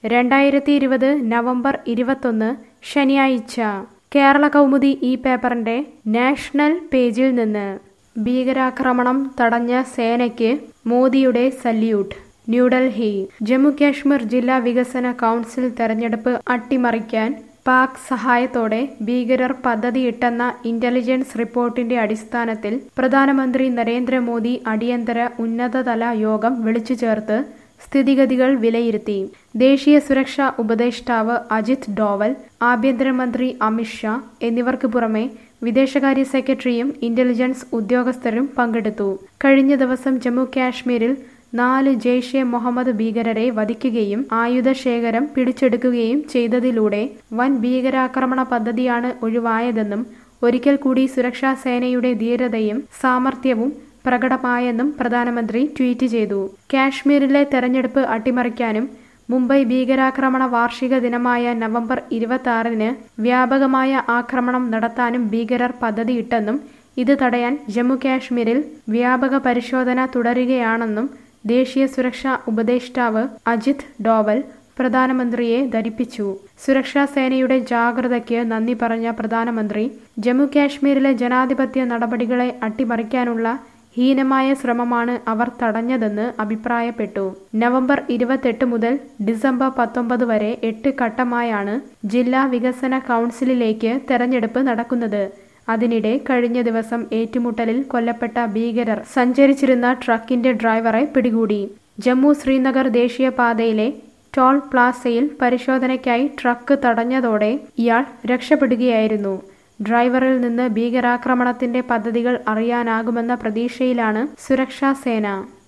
രണ്ടായിരത്തി ഇരുപത് നവംബർ ഇരുപത്തൊന്ന് ശനിയാഴ്ച കേരള കൗമുദി ഈ പേപ്പറിന്റെ നാഷണൽ പേജിൽ നിന്ന് ഭീകരാക്രമണം തടഞ്ഞ സേനയ്ക്ക് മോദിയുടെ സല്യൂട്ട് ന്യൂഡൽഹി ജമ്മു കാശ്മീർ ജില്ലാ വികസന കൗൺസിൽ തെരഞ്ഞെടുപ്പ് അട്ടിമറിക്കാൻ പാക് സഹായത്തോടെ ഭീകരർ പദ്ധതിയിട്ടെന്ന ഇന്റലിജൻസ് റിപ്പോർട്ടിന്റെ അടിസ്ഥാനത്തിൽ പ്രധാനമന്ത്രി നരേന്ദ്രമോദി അടിയന്തര ഉന്നതതല യോഗം വിളിച്ചു ചേർത്ത് സ്ഥിതിഗതികൾ വിലയിരുത്തി ദേശീയ സുരക്ഷാ ഉപദേഷ്ടാവ് അജിത് ഡോവൽ ആഭ്യന്തരമന്ത്രി അമിത്ഷാ എന്നിവർക്ക് പുറമെ വിദേശകാര്യ സെക്രട്ടറിയും ഇന്റലിജൻസ് ഉദ്യോഗസ്ഥരും പങ്കെടുത്തു കഴിഞ്ഞ ദിവസം ജമ്മു കാശ്മീരിൽ നാല് ജെയ്ഷെ മുഹമ്മദ് ഭീകരരെ വധിക്കുകയും ആയുധശേഖരം പിടിച്ചെടുക്കുകയും ചെയ്തതിലൂടെ വൻ ഭീകരാക്രമണ പദ്ധതിയാണ് ഒഴിവായതെന്നും ഒരിക്കൽ കൂടി സുരക്ഷാ സേനയുടെ ധീരതയും സാമർഥ്യവും പ്രകടമായെന്നും പ്രധാനമന്ത്രി ട്വീറ്റ് ചെയ്തു കാശ്മീരിലെ തെരഞ്ഞെടുപ്പ് അട്ടിമറിക്കാനും മുംബൈ ഭീകരാക്രമണ വാർഷിക ദിനമായ നവംബർ ഇരുപത്തി ആറിന് വ്യാപകമായ ആക്രമണം നടത്താനും ഭീകരർ പദ്ധതിയിട്ടെന്നും ഇത് തടയാൻ ജമ്മു കാശ്മീരിൽ വ്യാപക പരിശോധന തുടരുകയാണെന്നും ദേശീയ സുരക്ഷാ ഉപദേഷ്ടാവ് അജിത് ഡോവൽ പ്രധാനമന്ത്രിയെ ധരിപ്പിച്ചു സുരക്ഷാ സേനയുടെ ജാഗ്രതയ്ക്ക് നന്ദി പറഞ്ഞ പ്രധാനമന്ത്രി ജമ്മു കാശ്മീരിലെ ജനാധിപത്യ നടപടികളെ അട്ടിമറിക്കാനുള്ള ഹീനമായ ശ്രമമാണ് അവർ തടഞ്ഞതെന്ന് അഭിപ്രായപ്പെട്ടു നവംബർ ഇരുപത്തെട്ട് മുതൽ ഡിസംബർ പത്തൊമ്പത് വരെ എട്ട് ഘട്ടമായാണ് ജില്ലാ വികസന കൗൺസിലിലേക്ക് തെരഞ്ഞെടുപ്പ് നടക്കുന്നത് അതിനിടെ കഴിഞ്ഞ ദിവസം ഏറ്റുമുട്ടലിൽ കൊല്ലപ്പെട്ട ഭീകരർ സഞ്ചരിച്ചിരുന്ന ട്രക്കിന്റെ ഡ്രൈവറെ പിടികൂടി ജമ്മു ശ്രീനഗർ ദേശീയപാതയിലെ ടോൾ പ്ലാസയിൽ പരിശോധനയ്ക്കായി ട്രക്ക് തടഞ്ഞതോടെ ഇയാൾ രക്ഷപ്പെടുകയായിരുന്നു ഡ്രൈവറിൽ നിന്ന് ഭീകരാക്രമണത്തിന്റെ പദ്ധതികൾ അറിയാനാകുമെന്ന പ്രതീക്ഷയിലാണ് സുരക്ഷാ സേന